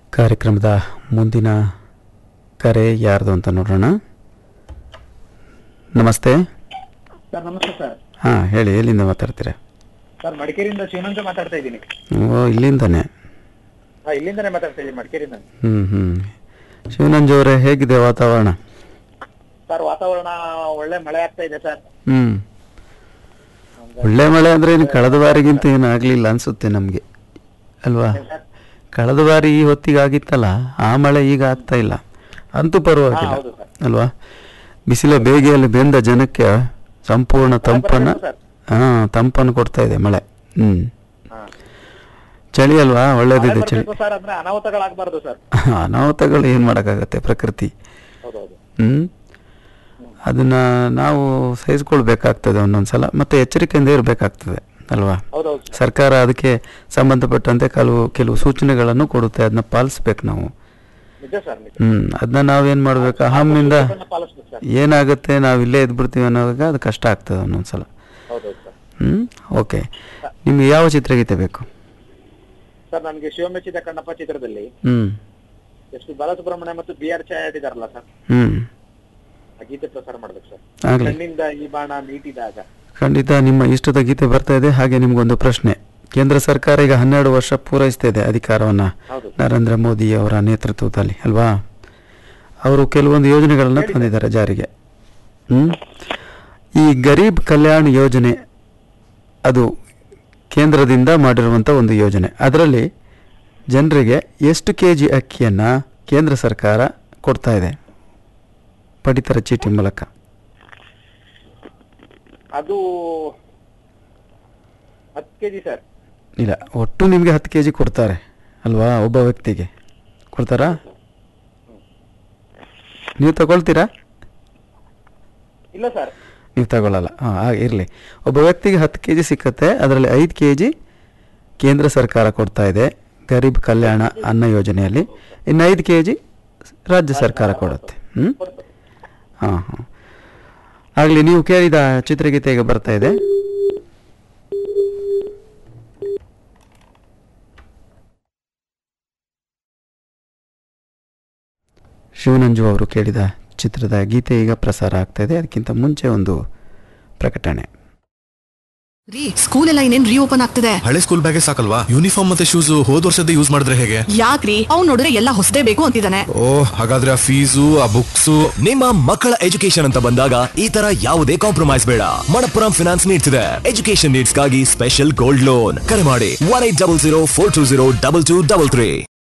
ಕಾರ್ಯಕ್ರಮದ ಮುಂದಿನ ಕರೆ ಯಾರ್ದು ಅಂತ ನೋಡೋಣ ನಮಸ್ತೆ ಸರ್ ನಮಸ್ತೆ ಸರ್ ಹಾಂ ಹೇಳಿ ಎಲ್ಲಿಂದ ಮಾತಾಡ್ತೀರಾ ಸರ್ ಮಡಿಕೇರಿಯಿಂದ ಶಿವನಂತ ಮಾತಾಡ್ತಾ ಇದ್ದೀನಿ ಓ ಇಲ್ಲಿಂದಾನೆ ಹಾ ಇಲ್ಲಿಂದಾನೇ ಮಾತಾಡ್ತಾ ಇದ್ದೀನಿ ಮಡಿಕೇರಿಯಿಂದ ಹ್ಞೂ ಹ್ಞೂ ಶಿವನಂಜು ಅವರೇ ಹೇಗಿದೆ ವಾತಾವರಣ ಸರ್ ವಾತಾವರಣ ಒಳ್ಳೆ ಮಳೆ ಆಗ್ತಾ ಇದೆ ಸರ್ ಹ್ಞೂ ಒಳ್ಳೆ ಮಳೆ ಅಂದರೆ ಇನ್ನು ಕಳೆದ ಬಾರಿಗಿಂತ ಏನು ಆಗಲಿಲ್ಲ ಅನಿಸುತ್ತೆ ನಮಗೆ ಅಲ್ವಾ ಸರ್ ಕಳೆದ ಬಾರಿ ಈ ಹೊತ್ತಿಗೆ ಆಗಿತ್ತಲ್ಲ ಆ ಮಳೆ ಈಗ ಆಗ್ತಾ ಇಲ್ಲ ಅಂತೂ ಪರವಾಗಿಲ್ಲ ಹಾ, ಹೌದು ಸರ್. ಅಲ್ವಾ ಬಿಸಿಲ ಬೇಗೆಯಲ್ಲಿ ಬೆಂದ ಜನಕ್ಕೆ ಸಂಪೂರ್ಣ ತಂಪನ್ನ ಸರ್ ಹಾ ತಂಪನ್ನು ಕೊಡ್ತಾ ಇದೆ ಮಳೆ ಹ್ಮ್ ಹಾ. ಚಳಿ ಅಲ್ವಾ ಮಳೆ ಒಳ್ಳೇದಿದೆ ಚಳಿ ಬರ್ಬೇಕು ಸರ್ ಅಂದ್ರೆ ಅನಾಹುತಗಳಾಗಬಾರ್ದು ಸರ್ ಅನಾಹುತಗಳು ಏನ್ ಮಾಡಕ್ಕಾಗತ್ತೆ ಪ್ರಕೃತಿ ಹೌದೌದು ಹ್ಮ್ ಅದನ್ನ ನಾವು ಸಹಿಸ್ಕೊಳ್ಬೇಕಾಗ್ತದೆ ಒಂದೊಂದ್ಸಲ ಮತ್ತೆ ಎಚ್ಚರಿಕೆಯಿಂದ ಇರಬೇಕಾಗ್ತದೆ ಅಲ್ವಾ ಹೌದೌದು ಸರ್ ಸರ್ಕಾರ ಅದಕ್ಕೆ ಸಂಬಂಧಪಟ್ಟಂತೆ ಕೆಲವು ಕೆಲವು ಸೂಚನೆಗಳನ್ನು ಕೊಡುತ್ತೆ ಅದನ್ನ ಪಾಲಿಸ್ಬೇಕು ನಾವು ನಿಜ ಸರ್ ನಿಜ ಹ್ಮ್ ಅದನ್ನ ನಾವೇನ್ ಮಾಡ್ಬೇಕು ಅಹಮ್ಮಿಂದ ಅದನ್ನ ಪಾಲಿಸ್ಬೇಕು ಸರ್ ಏನಾಗುತ್ತೆ ನಾವು ಇಲ್ಲೇ ಇದ್ಬಿಡ್ತೀವಿ ಅನ್ನೋವಾಗ ಅದು ಕಷ್ಟ ಆಗ್ತದೆ ಒಂದೊಂದ್ಸಲ ಹೌದೌದು ಸರ್ ಹ್ಮ್ ಓಕೆ ನಿಮ್ಗೆ ಯಾವ ಚಿತ್ರಗೀತೆ ಬೇಕು ಸರ್ ನನಗೆ ಶಿವಮೆಚ್ಚಿದ ಕಣ್ಣಪ್ಪ ಚಿತ್ರದಲ್ಲಿ ಹ್ಮ್ ಎಸ್ ಪಿ ಬಾಲಸುಬ್ರಹ್ಮಣ್ಯ ಮತ್ತು ಬಿ ಆರ್ ಛಾಯಾ ಇದ್ದಾರಲ್ಲ ಸರ್ ಹ್ಮ್ ಆ ಗೀತೆ ಪ್ರಸಾರ ಮಾಡ್ಬೇಕು ಸರ್ ಆಗ್ಲಿ ಕಣ್ಣಿಂದ ಈ ಬಾಣ ಮೀಟಿದಾಗ ಖಂಡಿತ ನಿಮ್ಮ ಇಷ್ಟದ ಗೀತೆ ಬರ್ತಾ ಇದೆ ಹಾಗೆ ನಿಮ್ಗೊಂದು ಪ್ರಶ್ನೆ ಕೇಂದ್ರ ಸರ್ಕಾರ ಈಗ ಹನ್ನೆರಡು ವರ್ಷ ಪೂರೈಸ್ತಾ ಇದೆ ಅಧಿಕಾರವನ್ನ ಹೌದು ನರೇಂದ್ರ ಮೋದಿ ಅವರ ನೇತೃತ್ವದಲ್ಲಿ ಅಲ್ವಾ ಅವರು ಕೆಲವೊಂದು ಯೋಜನೆಗಳನ್ನ ತಂದಿದ್ದಾರೆ ಜಾರಿಗೆ ಹ್ಮ್ ಈ ಗರೀಬ್ ಕಲ್ಯಾಣ್ ಯೋಜನೆ ಅದು ಕೇಂದ್ರದಿಂದ ಮಾಡಿರುವಂಥ ಒಂದು ಯೋಜನೆ ಅದರಲ್ಲಿ ಜನರಿಗೆ ಎಷ್ಟು ಕೆ ಜಿ ಅಕ್ಕಿಯನ್ನು ಕೇಂದ್ರ ಸರ್ಕಾರ ಕೊಡ್ತಾ ಇದೆ ಪಡಿತರ ಚೀಟಿ ಮೂಲಕ ಅದು ಹತ್ತು ಕೆಜಿ ಸರ್ ಇಲ್ಲ ಒಟ್ಟು ನಿಮಗೆ ಹತ್ತು ಕೆ ಜಿ ಕೊಡ್ತಾರೆ ಅಲ್ವಾ ಒಬ್ಬ ವ್ಯಕ್ತಿಗೆ ಕೊಡ್ತಾರಾ ನೀವು ತಗೊಳ್ತೀರಾ ಇಲ್ಲ ಸರ್ ನೀವು ತಗೊಳ್ಳಲ್ಲ ಹಾಂ ಹಾಗೆ ಇರಲಿ ಒಬ್ಬ ವ್ಯಕ್ತಿಗೆ ಹತ್ತು ಕೆ ಜಿ ಸಿಕ್ಕತ್ತೆ ಅದರಲ್ಲಿ ಐದು ಕೆ ಜಿ ಕೇಂದ್ರ ಸರ್ಕಾರ ಕೊಡ್ತಾ ಇದೆ ಗರೀಬ್ ಕಲ್ಯಾಣ ಅನ್ನ ಯೋಜನೆಯಲ್ಲಿ ಇನ್ನು ಐದು ಕೆ ಜಿ ರಾಜ್ಯ ಸರ್ಕಾರ ಕೊಡುತ್ತೆ ಹ್ಞೂ ಹಾಂ ಹಾಂ ಆಗಲಿ ನೀವು ಕೇಳಿದ ಚಿತ್ರಗೀತೆ ಈಗ ಬರ್ತಾ ಇದೆ ಶಿವನಂಜು ಅವರು ಕೇಳಿದ ಚಿತ್ರದ ಗೀತೆ ಈಗ ಪ್ರಸಾರ ಆಗ್ತಾ ಇದೆ ಅದಕ್ಕಿಂತ ಮುಂಚೆ ಒಂದು ಪ್ರಕಟಣೆ ರೀ ಸ್ಕೂಲ್ ಎಲ್ಲ ಇನ್ನೇನ್ ರೀಓಪನ್ ಆಗ್ತಿದೆ ಹಳೆ ಸ್ಕೂಲ್ ಬ್ಯಾಗೇ ಸಾಕಲ್ವಾ ಯೂನಿಫಾರ್ಮ್ ಮತ್ತೆ ಶೂಸ್ ಹೋದ್ ವರ್ಷದ ಯೂಸ್ ಮಾಡಿದ್ರೆ ಹೇಗೆ ಯಾಕ್ರಿ ಅವ್ನ್ ನೋಡಿದ್ರೆ ಎಲ್ಲ ಹೊಸದೇ ಬೇಕು ಅಂತಿದ್ದಾನೆ ಓ ಹಾಗಾದ್ರೆ ಆ ಫೀಸು ಆ ಬುಕ್ಸು ನಿಮ್ಮ ಮಕ್ಕಳ ಎಜುಕೇಶನ್ ಅಂತ ಬಂದಾಗ ಈ ತರ ಯಾವುದೇ ಕಾಂಪ್ರಮೈಸ್ ಬೇಡ ಮಣಪ್ಪುರಂ ಫಿನಾನ್ಸ್ ನೀಡ್ಸ್ ಇದೆ ಎಜುಕೇಶನ್ ನೀಡ್ಸ್ ಗಾಗಿ ಸ್ಪೆಷಲ್ ಗೋಲ್ಡ್ ಲೋನ್ ಕರೆ ಮಾಡಿ one eight double zero four two zero double two double three